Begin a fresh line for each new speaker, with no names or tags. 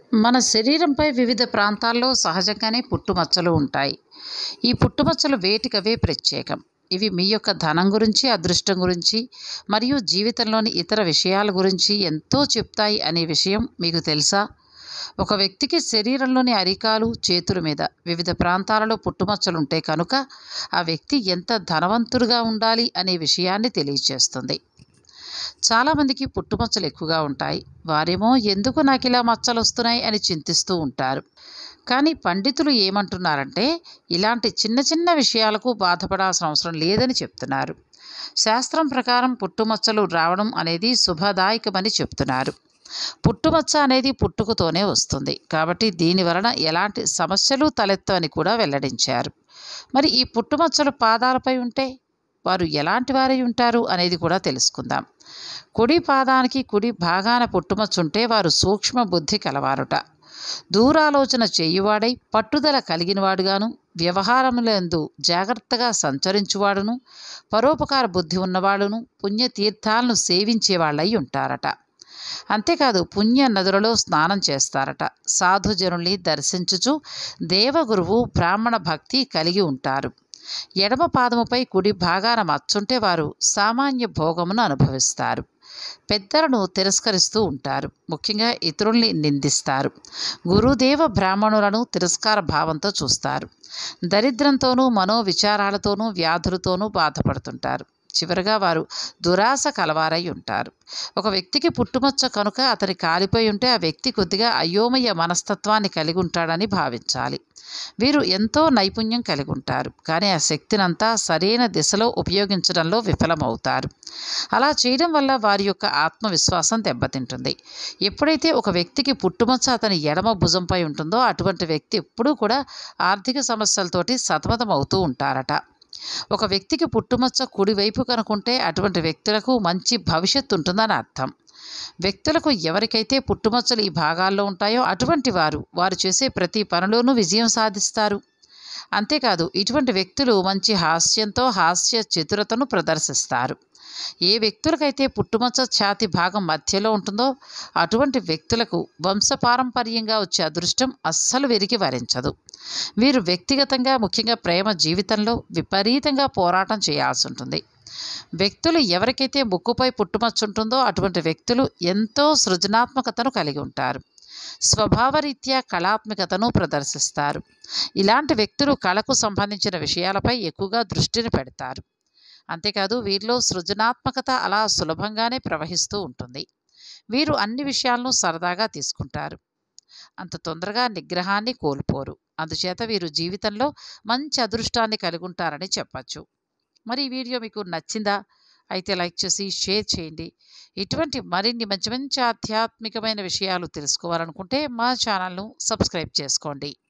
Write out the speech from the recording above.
మన శరీరంపై వివిధ ప్రాంతాల్లో సహజంగానే పుట్టుమచ్చలు ఉంటాయి ఈ పుట్టుమచ్చలు వేటికవే ప్రత్యేకం ఇవి మీ యొక్క ధనం గురించి అదృష్టం గురించి మరియు జీవితంలోని ఇతర విషయాల గురించి ఎంతో చెప్తాయి అనే విషయం మీకు తెలుసా ఒక వ్యక్తికి శరీరంలోని అరికాలు చేతుల మీద వివిధ ప్రాంతాలలో పుట్టుమచ్చలు ఉంటే కనుక ఆ వ్యక్తి ఎంత ధనవంతుడుగా ఉండాలి అనే విషయాన్ని తెలియచేస్తుంది చాలామందికి పుట్టుమచ్చలు ఎక్కువగా ఉంటాయి వారేమో ఎందుకు నాకు ఇలా మచ్చలు వస్తున్నాయి అని చింతిస్తూ ఉంటారు కానీ పండితులు ఏమంటున్నారంటే ఇలాంటి చిన్న చిన్న విషయాలకు బాధపడాల్సిన అవసరం లేదని చెప్తున్నారు శాస్త్రం ప్రకారం పుట్టుమచ్చలు రావడం అనేది శుభదాయకమని చెప్తున్నారు పుట్టుమచ్చ అనేది పుట్టుకతోనే వస్తుంది కాబట్టి దీని వలన ఎలాంటి సమస్యలు తలెత్తవని కూడా వెల్లడించారు మరి ఈ పుట్టుమచ్చలు పాదాలపై ఉంటే వారు ఎలాంటి వారై ఉంటారు అనేది కూడా తెలుసుకుందాం కుడి పాదానికి కుడి భాగాన పుట్టుమచ్చుంటే వారు సూక్ష్మ బుద్ధి కలవారుట దూరాలోచన చేయువాడై పట్టుదల కలిగినవాడుగాను వ్యవహారములందు జాగ్రత్తగా సంచరించువాడును పరోపకార బుద్ధి ఉన్నవాడును పుణ్యతీర్థాలను సేవించేవాళ్ళై ఉంటారట అంతేకాదు పుణ్య నదులలో స్నానం చేస్తారట సాధుజనుల్ని దర్శించుచు దేవగురువు బ్రాహ్మణ భక్తి కలిగి ఉంటారు ఎడమ పాదముపై కుడి భాగాన మచ్చుంటే వారు సామాన్య భోగమును అనుభవిస్తారు పెద్దలను తిరస్కరిస్తూ ఉంటారు ముఖ్యంగా ఇతరుల్ని నిందిస్తారు గురుదేవ బ్రాహ్మణులను తిరస్కార భావంతో చూస్తారు దరిద్రంతోనూ మనోవిచారాలతోనూ వ్యాధులతోనూ బాధపడుతుంటారు చివరగా వారు దురాశ కలవారై ఉంటారు ఒక వ్యక్తికి పుట్టుమచ్చ కనుక అతని కాలిపోయి ఉంటే ఆ వ్యక్తి కొద్దిగా అయోమయ మనస్తత్వాన్ని కలిగి ఉంటాడని భావించాలి వీరు ఎంతో నైపుణ్యం కలిగి ఉంటారు కానీ ఆ శక్తినంతా సరైన దిశలో ఉపయోగించడంలో విఫలమవుతారు అలా చేయడం వల్ల వారి యొక్క ఆత్మవిశ్వాసం దెబ్బతింటుంది ఎప్పుడైతే ఒక వ్యక్తికి పుట్టుమచ్చ అతని ఎడమ భుజంపై ఉంటుందో అటువంటి వ్యక్తి ఎప్పుడూ కూడా ఆర్థిక సమస్యలతోటి సతమతం అవుతూ ఉంటారట ఒక వ్యక్తికి పుట్టుమచ్చ కుడివైపు కనుకుంటే అటువంటి వ్యక్తులకు మంచి భవిష్యత్తు ఉంటుందని అర్థం వ్యక్తులకు ఎవరికైతే పుట్టుమచ్చలు ఈ భాగాల్లో ఉంటాయో అటువంటి వారు వారు చేసే ప్రతి పనిలోనూ విజయం సాధిస్తారు అంతేకాదు ఇటువంటి వ్యక్తులు మంచి హాస్యంతో హాస్య చతురతను ప్రదర్శిస్తారు ఏ వ్యక్తులకైతే పుట్టుమచ్చ ఛాతి భాగం మధ్యలో ఉంటుందో అటువంటి వ్యక్తులకు వంశపారంపర్యంగా వచ్చే అదృష్టం అస్సలు వెరికి వరించదు వీరు వ్యక్తిగతంగా ముఖ్యంగా ప్రేమ జీవితంలో విపరీతంగా పోరాటం చేయాల్సి ఉంటుంది వ్యక్తులు ఎవరికైతే ముక్కుపై పుట్టుమచ్చ ఉంటుందో అటువంటి వ్యక్తులు ఎంతో సృజనాత్మకతను కలిగి ఉంటారు స్వభావరీత్యా కళాత్మకతను ప్రదర్శిస్తారు ఇలాంటి వ్యక్తులు కళకు సంబంధించిన విషయాలపై ఎక్కువగా దృష్టిని పెడతారు అంతేకాదు వీరిలో సృజనాత్మకత అలా సులభంగానే ప్రవహిస్తూ ఉంటుంది వీరు అన్ని విషయాలను సరదాగా తీసుకుంటారు అంత తొందరగా నిగ్రహాన్ని కోల్పోరు అందుచేత వీరు జీవితంలో మంచి అదృష్టాన్ని కలిగి ఉంటారని చెప్పచ్చు మరి ఈ వీడియో మీకు నచ్చిందా అయితే లైక్ చేసి షేర్ చేయండి ఇటువంటి మరిన్ని మంచి మంచి ఆధ్యాత్మికమైన విషయాలు తెలుసుకోవాలనుకుంటే మా ఛానల్ను సబ్స్క్రైబ్ చేసుకోండి